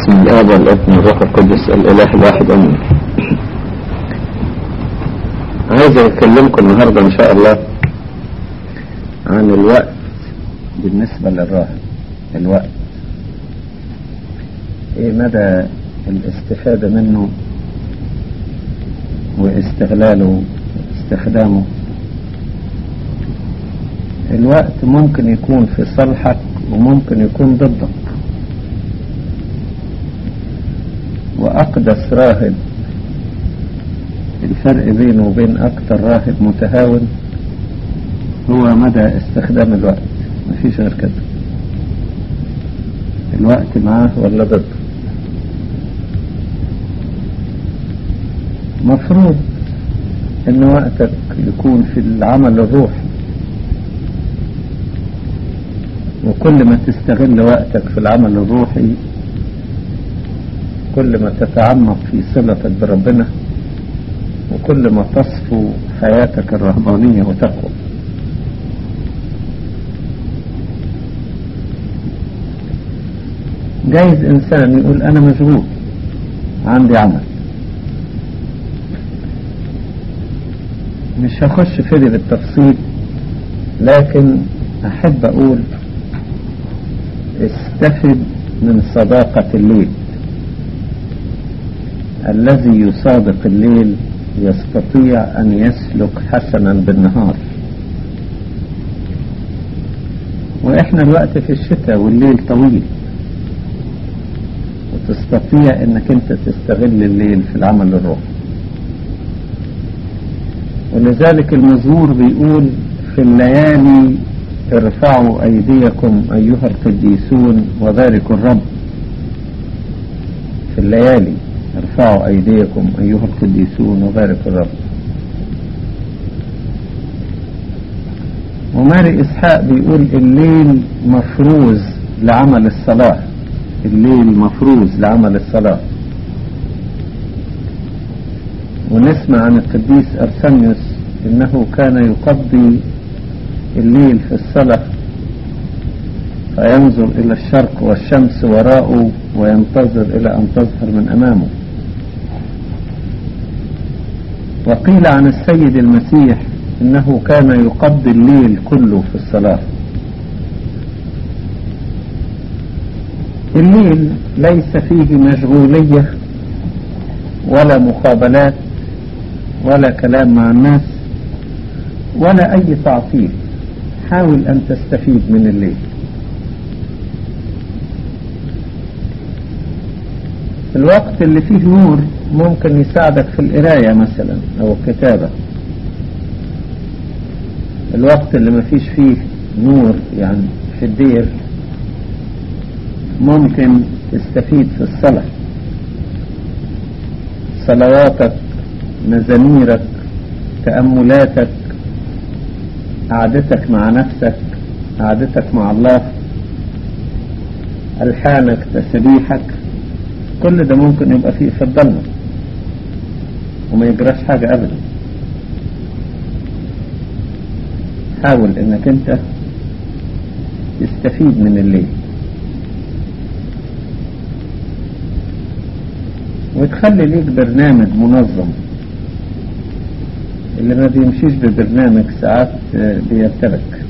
باسم الآب والابن والروح القدس الإله الواحد أمين عايز أكلمكم النهاردة إن شاء الله عن الوقت بالنسبة للراهب الوقت إيه مدى الاستفادة منه واستغلاله واستخدامه الوقت ممكن يكون في صالحك وممكن يكون ضدك وأقدس راهب الفرق بينه وبين أكتر راهب متهاون هو مدى استخدام الوقت مفيش غير كده الوقت معاه ولا ضده مفروض ان وقتك يكون في العمل الروحي وكل ما تستغل وقتك في العمل الروحي كل ما تتعمق في صلتك بربنا وكل ما تصفو حياتك الرهبانية وتقوى جايز انسان يقول انا مشغول عندي عمل مش هخش فيه بالتفصيل لكن احب اقول استفد من صداقة الليل الذي يصادق الليل يستطيع ان يسلك حسنا بالنهار واحنا الوقت في الشتاء والليل طويل وتستطيع انك انت تستغل الليل في العمل الروحي ولذلك المزمور بيقول في الليالي ارفعوا ايديكم ايها القديسون وباركوا الرب في الليالي ارفعوا ايديكم ايها القديسون وباركوا الرب وماري اسحاق بيقول الليل مفروز لعمل الصلاة الليل مفروز لعمل الصلاة ونسمع عن القديس أرسنيوس إنه كان يقضي الليل في الصلاة فينظر إلى الشرق والشمس وراءه وينتظر إلى أن تظهر من أمامه وقيل عن السيد المسيح إنه كان يقضي الليل كله في الصلاة الليل ليس فيه مشغولية ولا مقابلات ولا كلام مع الناس ولا أي تعطيل حاول أن تستفيد من الليل الوقت اللي فيه نور ممكن يساعدك في القراية مثلا أو الكتابة الوقت اللي ما فيش فيه نور يعني في الدير ممكن تستفيد في الصلاة صلواتك مزاميرك تأملاتك قعدتك مع نفسك قعدتك مع الله ألحانك تسبيحك كل ده ممكن يبقى فيه في الضلمة وما يجراش حاجة أبدا حاول انك انت تستفيد من الليل وتخلي ليك برنامج منظم اللي ما بيمشيش ببرنامج ساعات بيرتبك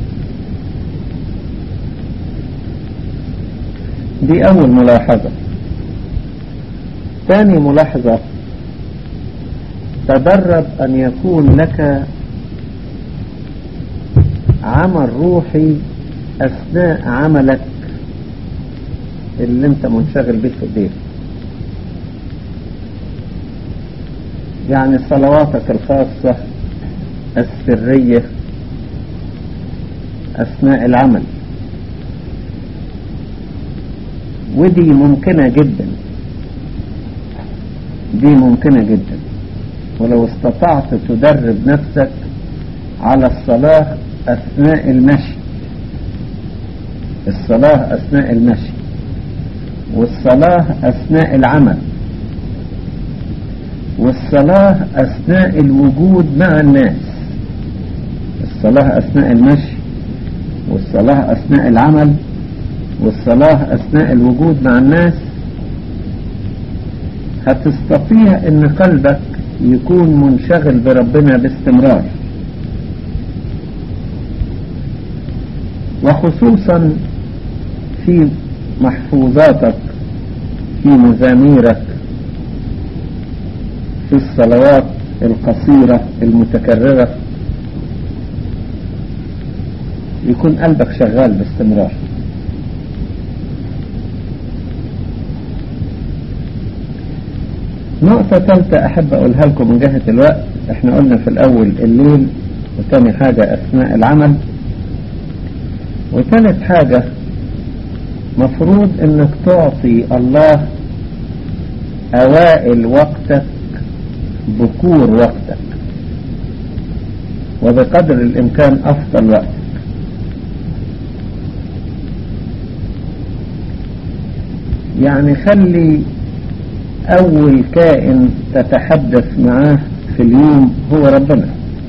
دي أول ملاحظة ثاني ملاحظة تدرب أن يكون لك عمل روحي أثناء عملك اللي انت منشغل به في البيت يعني صلواتك الخاصة السرية أثناء العمل ودي ممكنة جدا دي ممكنة جدا ولو استطعت تدرب نفسك على الصلاة أثناء المشي الصلاة أثناء المشي والصلاة أثناء العمل والصلاة أثناء الوجود مع الناس الصلاة أثناء المشي والصلاة أثناء العمل والصلاة أثناء الوجود مع الناس هتستطيع ان قلبك يكون منشغل بربنا باستمرار وخصوصا في محفوظاتك في مزاميرك في الصلوات القصيرة المتكررة يكون قلبك شغال باستمرار نقطة ثالثة أحب أقولها لكم من جهة الوقت احنا قلنا في الأول الليل وتاني حاجة أثناء العمل وثالث حاجة مفروض انك تعطي الله اوائل وقتك بكور وقتك وبقدر الامكان افضل وقتك يعني خلي اول كائن تتحدث معاه في اليوم هو ربنا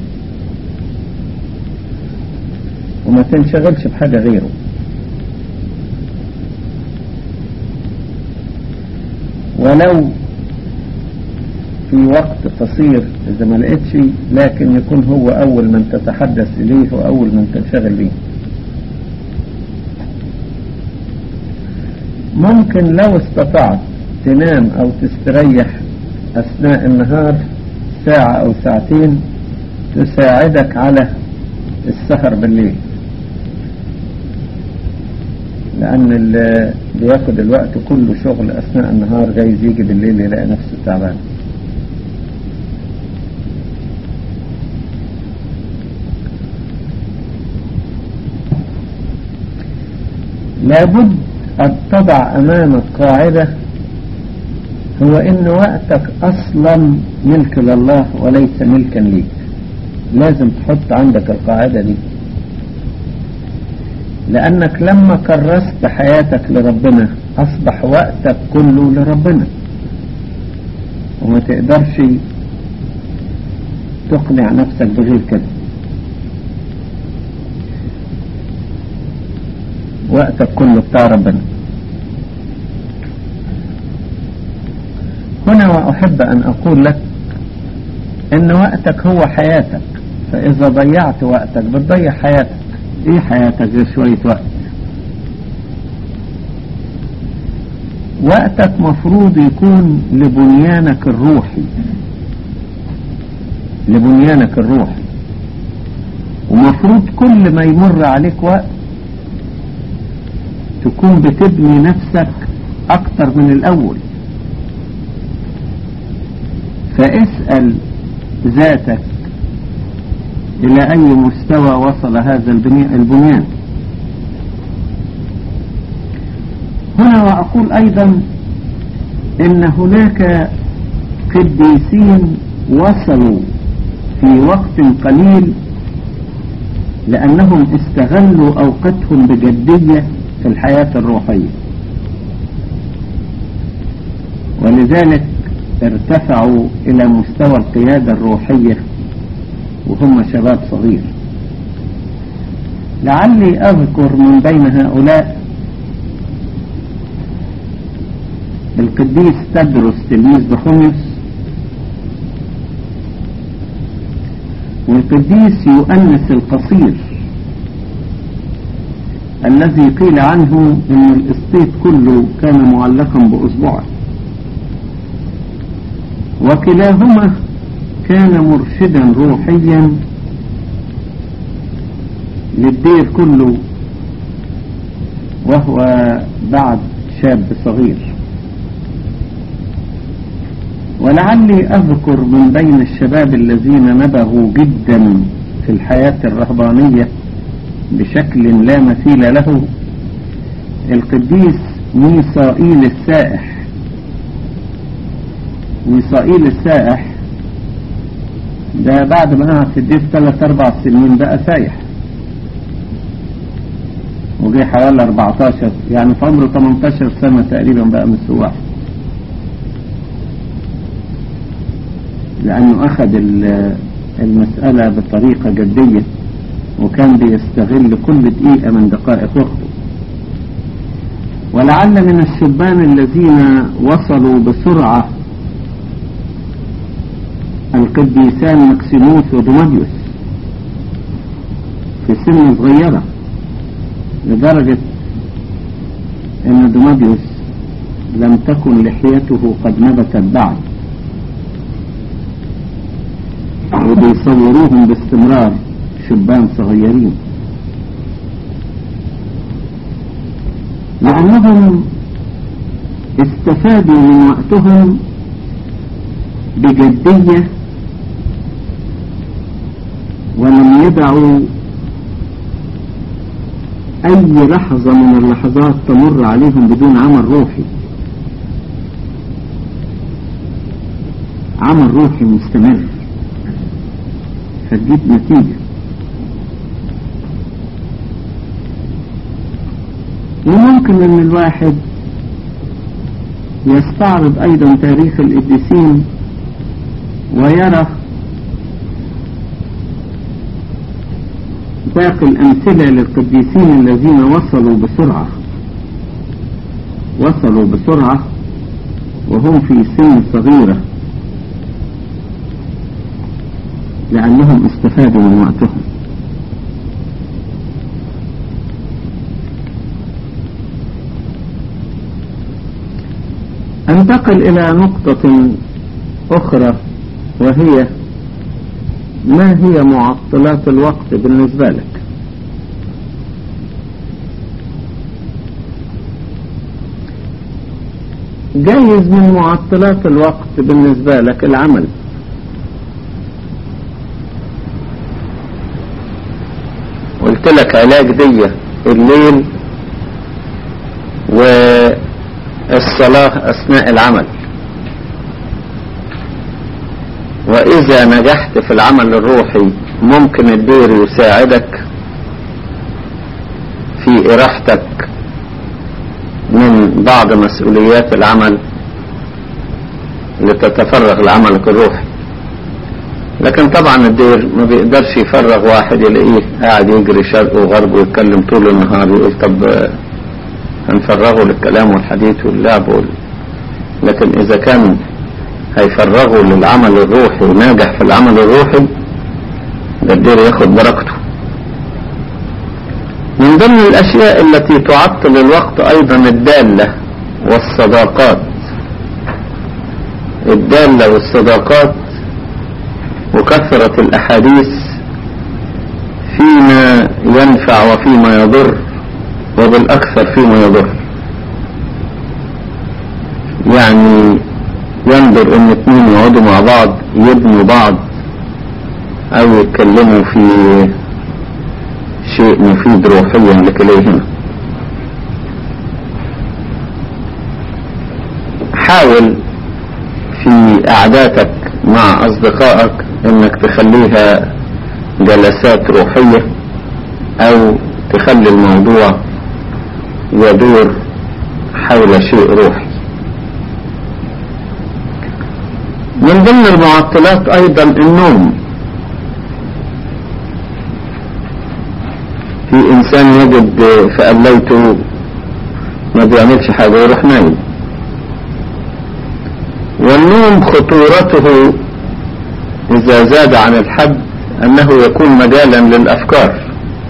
وما تنشغلش بحاجة غيره ولو في وقت قصير إذا ما لقيتش لكن يكون هو أول من تتحدث إليه وأول من تنشغل به ممكن لو استطعت تنام أو تستريح أثناء النهار ساعة أو ساعتين تساعدك على السهر بالليل لأن اللي بياخد الوقت كله شغل أثناء النهار جايز يجي بالليل يلاقي نفسه تعبان لابد أن تضع أمامك قاعدة هو إن وقتك أصلا ملك لله وليس ملكا ليك لازم تحط عندك القاعدة دي لأنك لما كرست حياتك لربنا أصبح وقتك كله لربنا وما تقدرش تقنع نفسك بغير كده وقتك كله بتاع ربنا هنا وأحب أن أقول لك إن وقتك هو حياتك فإذا ضيعت وقتك بتضيع حياتك إيه حياتك غير شوية وقت وقتك مفروض يكون لبنيانك الروحي لبنيانك الروحي ومفروض كل ما يمر عليك وقت تكون بتبني نفسك أكتر من الأول فاسأل ذاتك إلى أي مستوى وصل هذا البنيان هنا وأقول أيضا إن هناك قديسين وصلوا في وقت قليل لأنهم استغلوا أوقاتهم بجدية في الحياة الروحية ولذلك ارتفعوا إلى مستوى القيادة الروحية وهم شباب صغير لعلي أذكر من بين هؤلاء القديس تدرس تلميذ بخمس والقديس يؤنس القصير الذي قيل عنه ان الاسطيت كله كان معلقا باصبعه وكلاهما كان مرشدا روحيا للدير كله وهو بعد شاب صغير ولعلي أذكر من بين الشباب الذين نبغوا جدا في الحياة الرهبانية بشكل لا مثيل له القديس ميسائيل السائح ميسائيل السائح ده بعد ما قعد في الدير ثلاث أربع سنين بقى سايح وجه حوالي 14 يعني في عمره 18 سنة تقريبا بقى من السواح لأنه أخذ المسألة بطريقة جدية وكان بيستغل كل دقيقة من دقائق وقته ولعل من الشبان الذين وصلوا بسرعة القديسان مكسيموس ودوماديوس في سن صغيرة لدرجة ان دوماديوس لم تكن لحيته قد نبتت بعد وبيصوروهم باستمرار شبان صغيرين لأنهم استفادوا من وقتهم بجدية ولم يدعوا أي لحظة من اللحظات تمر عليهم بدون عمل روحي عمل روحي مستمر فتجيب نتيجة وممكن ان الواحد يستعرض ايضا تاريخ القديسين ويرى باقي الامثلة للقديسين الذين وصلوا بسرعة وصلوا بسرعة وهم في سن صغيرة لأنهم استفادوا من وقتهم انتقل إلى نقطة أخرى وهي ما هي معطلات الوقت بالنسبة لك جايز من معطلات الوقت بالنسبة لك العمل قلت لك علاج دي الليل والصلاة أثناء العمل وإذا نجحت في العمل الروحي ممكن الدير يساعدك في إراحتك من بعض مسؤوليات العمل لتتفرغ لعملك الروحي لكن طبعا الدير ما بيقدرش يفرغ واحد يلاقيه قاعد يجري شرق وغرب ويتكلم طول النهار يقول طب هنفرغه للكلام والحديث واللعب وال... لكن إذا كان هيفرغوا للعمل الروحي وناجح في العمل الروحي ده الدير ياخد بركته من ضمن الأشياء التي تعطل الوقت أيضا الدالة والصداقات الدالة والصداقات وكثرة الأحاديث فيما ينفع وفيما يضر وبالأكثر فيما يضر يعني ينظر ان اتنين يقعدوا مع بعض يبنوا بعض او يتكلموا في شيء مفيد روحيا لكليهما حاول في قعداتك مع اصدقائك انك تخليها جلسات روحية او تخلي الموضوع يدور حول شيء روحي من ضمن المعطلات ايضا النوم في انسان يجد فقليته ما بيعملش حاجة يروح نايم والنوم خطورته اذا زاد عن الحد انه يكون مجالا للافكار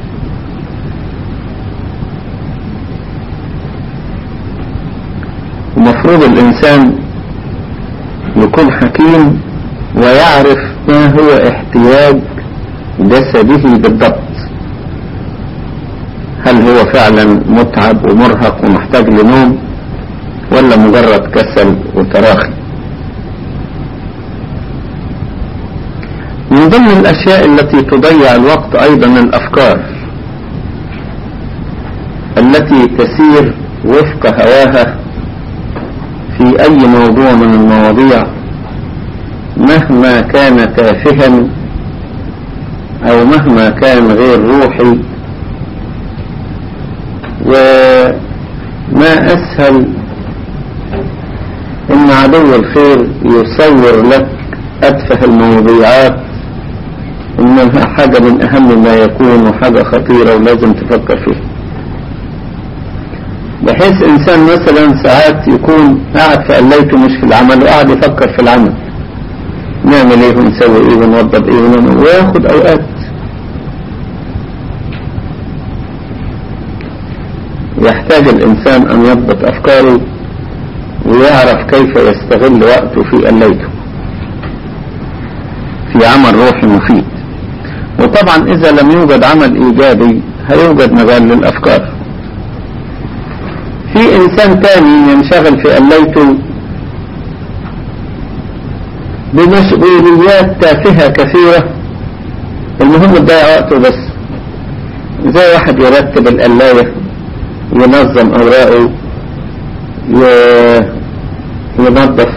ومفروض الانسان يكون حكيم ويعرف ما هو احتياج جسده بالضبط هل هو فعلا متعب ومرهق ومحتاج لنوم ولا مجرد كسل وتراخي من ضمن الاشياء التي تضيع الوقت ايضا الافكار التي تسير وفق هواها في اي موضوع من المواضيع مهما كان تافها او مهما كان غير روحي وما اسهل ان عدو الخير يصور لك اتفه المواضيعات انها حاجة من اهم ما يكون وحاجة خطيرة ولازم تفكر فيها بحيث انسان مثلا ساعات يكون قاعد في قليته مش في العمل وقاعد يفكر في العمل نعمل ايه ونسوي ايه ونوضب ايه ونعمل وياخد اوقات يحتاج الانسان ان يضبط افكاره ويعرف كيف يستغل وقته في قليته في عمل روحي مفيد وطبعا اذا لم يوجد عمل ايجابي هيوجد مجال للافكار في انسان تاني ينشغل في قليته بمسؤوليات تافهة كثيرة المهم تضيع وقته بس زي واحد يرتب القلاية ينظم اوراقه ينظف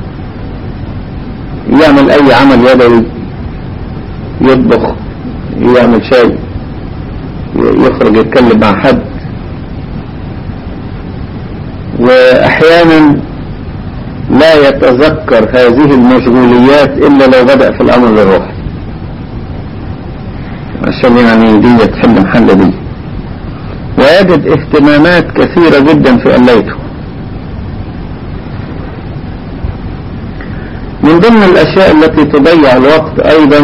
يعمل اي عمل يدوي يطبخ يعمل شاي يخرج يتكلم مع حد واحيانا لا يتذكر هذه المشغوليات الا لو بدأ في الامر الروحي عشان يعني دي تحل محل دي ويجد اهتمامات كثيرة جدا في قليته من ضمن الاشياء التي تضيع الوقت ايضا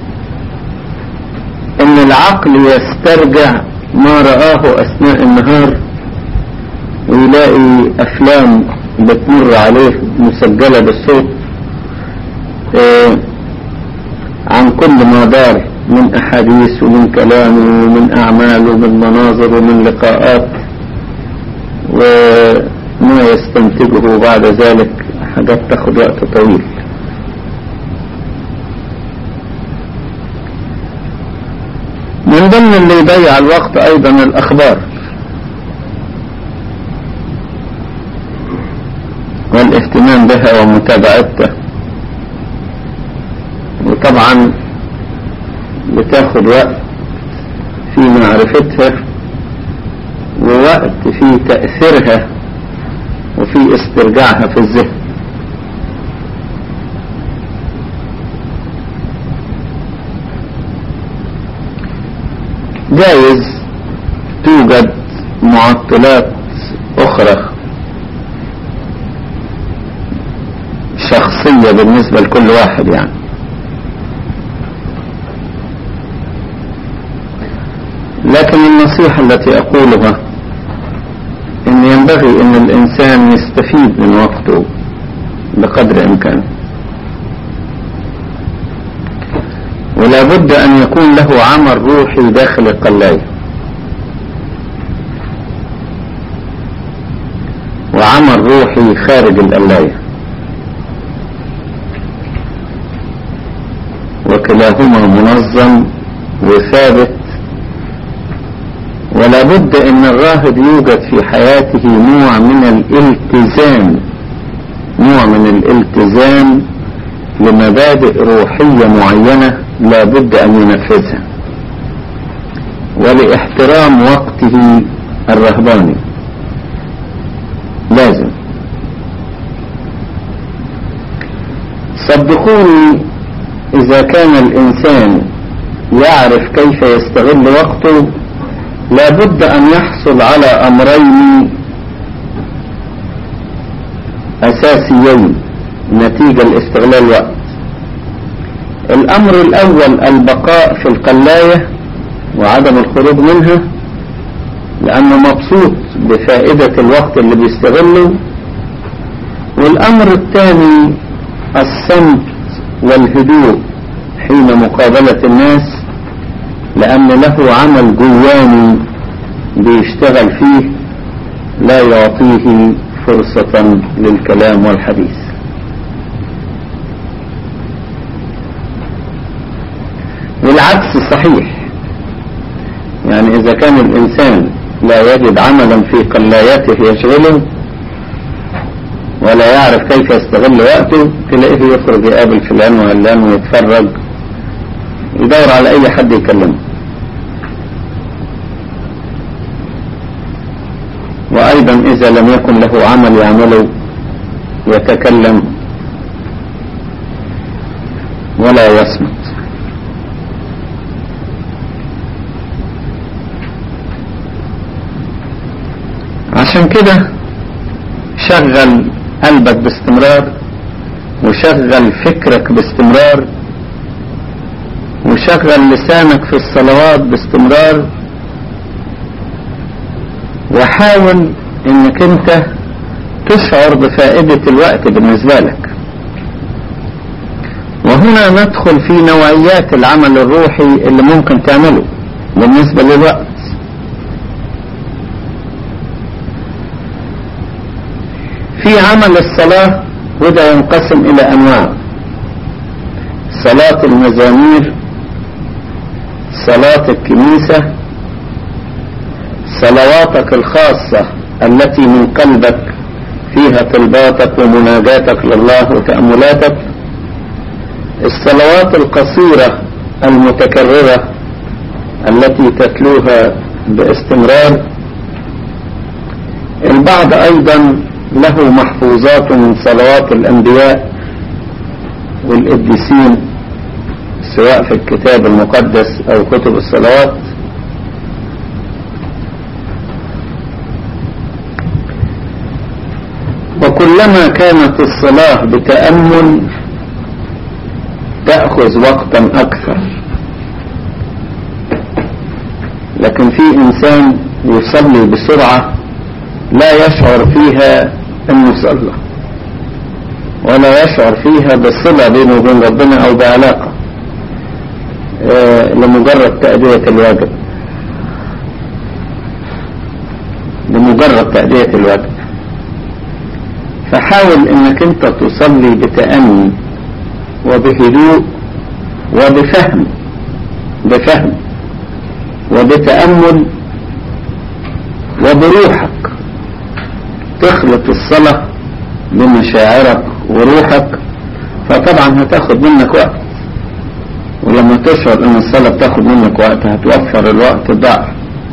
ان العقل يسترجع ما رآه اثناء النهار ويلاقي افلام بتمر عليه مسجلة بالصوت اه عن كل ما دار من احاديث ومن كلام ومن اعمال ومن مناظر ومن لقاءات وما يستنتجه بعد ذلك حاجات تاخد وقت طويل من ضمن اللي يضيع الوقت ايضا الاخبار والاهتمام بها ومتابعتها وطبعا بتاخد وقت في معرفتها ووقت في تأثيرها وفي استرجاعها في الذهن جايز توجد معطلات أخرى شخصية بالنسبة لكل واحد يعني لكن النصيحة التي أقولها إن ينبغي إن الإنسان يستفيد من وقته بقدر إمكانه ولا بد أن يكون له عمل روحي داخل القلاية وعمل روحي خارج القلاية وكلاهما منظم وثابت ولا بد ان الراهب يوجد في حياته نوع من الالتزام نوع من الالتزام لمبادئ روحية معينة لا بد ان ينفذها ولاحترام وقته الرهباني لازم صدقوني اذا كان الانسان يعرف كيف يستغل وقته لابد ان يحصل على امرين اساسيين نتيجة لاستغلال الوقت الامر الاول البقاء في القلاية وعدم الخروج منها لانه مبسوط بفائدة الوقت اللي بيستغله والامر الثاني الصمت والهدوء حين مقابلة الناس لأن له عمل جواني بيشتغل فيه لا يعطيه فرصة للكلام والحديث والعكس صحيح يعني إذا كان الإنسان لا يجد عملا في قلاياته يشغله ولا يعرف كيف يستغل وقته تلاقيه يخرج يقابل فلان وعلان ويتفرج يدور على اي حد يكلمه وايضا اذا لم يكن له عمل يعمله يتكلم ولا يصمت عشان كده شغل قلبك باستمرار وشغل فكرك باستمرار وشغل لسانك في الصلوات باستمرار وحاول انك انت تشعر بفائدة الوقت بالنسبة لك وهنا ندخل في نوعيات العمل الروحي اللي ممكن تعمله بالنسبة للوقت في عمل الصلاة وده ينقسم إلى أنواع صلاة المزامير صلاة الكنيسة صلواتك الخاصة التي من قلبك فيها طلباتك ومناجاتك لله وتأملاتك الصلوات القصيرة المتكررة التي تتلوها باستمرار البعض أيضا له محفوظات من صلوات الأنبياء والقديسين سواء في الكتاب المقدس أو كتب الصلوات وكلما كانت الصلاة بتأمل تأخذ وقتا أكثر لكن في إنسان يصلي بسرعة لا يشعر فيها أنه صلى ولا يشعر فيها بصلة بينه وبين ربنا أو بعلاقة آه لمجرد تأدية الواجب لمجرد تأدية الواجب فحاول انك انت تصلي بتأني وبهدوء وبفهم بفهم وبتأمل وبروحك تخلط الصلاة بمشاعرك وروحك فطبعا هتاخد منك وقت ولما تشعر ان الصلاة بتاخد منك وقت هتوفر الوقت ضعف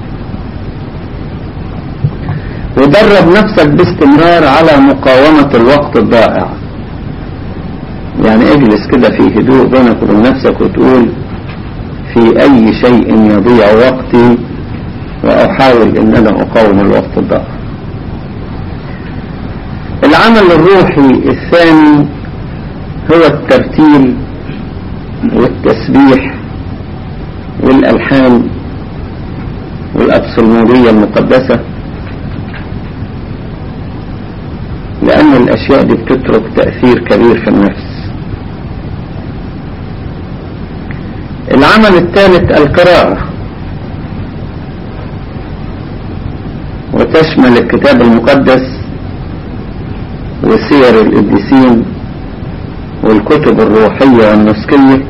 ودرب نفسك باستمرار على مقاومة الوقت الضائع يعني اجلس كده في هدوء بينك وبين نفسك وتقول في اي شيء يضيع وقتي واحاول ان انا اقاوم الوقت الضائع العمل الروحي الثاني هو الترتيل والتسبيح والالحان والابصلمودية المقدسة لأن الأشياء دي بتترك تأثير كبير في النفس العمل الثالث القراءة وتشمل الكتاب المقدس وسير القديسين والكتب الروحية والنسكية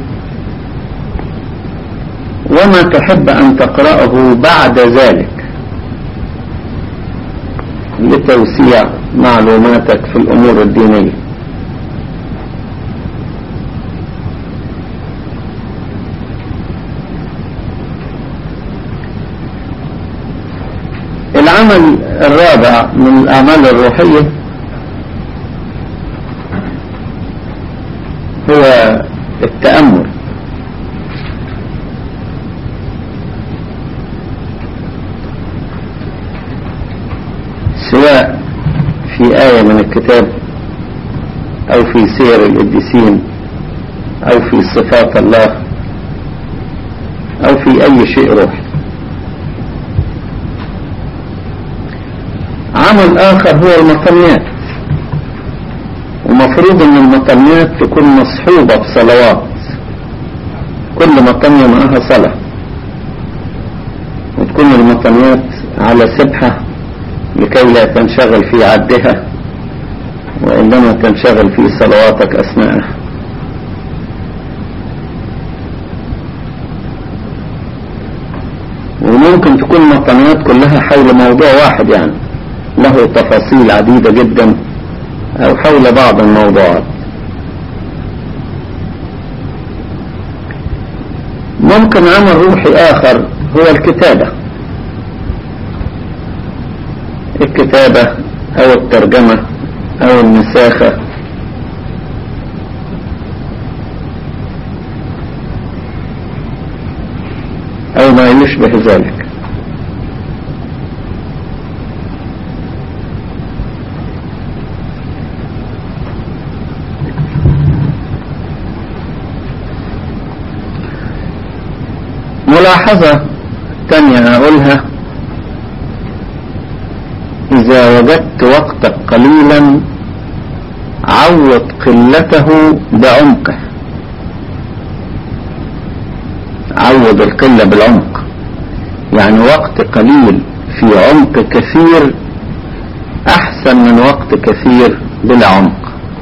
وما تحب أن تقرأه بعد ذلك لتوسيع معلوماتك في الأمور الدينية العمل الرابع من الأعمال الروحية هو التأمل سواء في آية من الكتاب أو في سير القديسين أو في صفات الله أو في أي شيء روحي عمل آخر هو المطنيات ومفروض أن المطنيات تكون مصحوبة بصلوات كل مطنية معها صلاة وتكون المطنيات على سبحة لكي لا تنشغل في عدها وإنما تنشغل في صلواتك أثناءها وممكن تكون مطنيات كلها حول موضوع واحد يعني له تفاصيل عديدة جدا أو حول بعض الموضوعات ممكن عمل روحي آخر هو الكتابة الكتابة أو الترجمة أو النساخة أو ما يشبه ذلك ملاحظة تانية هقولها إذا وجدت وقتك قليلا عوض قلته بعمقه عوض القلة بالعمق يعني وقت قليل في عمق كثير أحسن من وقت كثير بلا عمق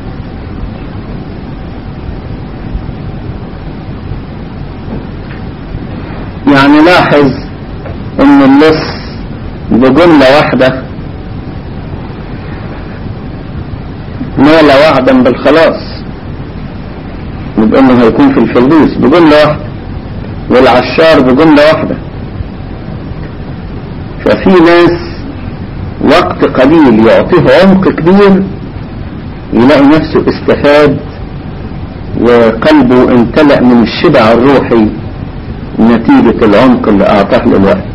يعني لاحظ ان اللص بجملة واحدة نال وعدا بالخلاص بانه هيكون في الفردوس بجملة واحدة والعشار بجملة واحدة ففي ناس وقت قليل يعطيه عمق كبير يلاقي نفسه استفاد وقلبه امتلأ من الشبع الروحي نتيجة العمق اللي أعطاه للوقت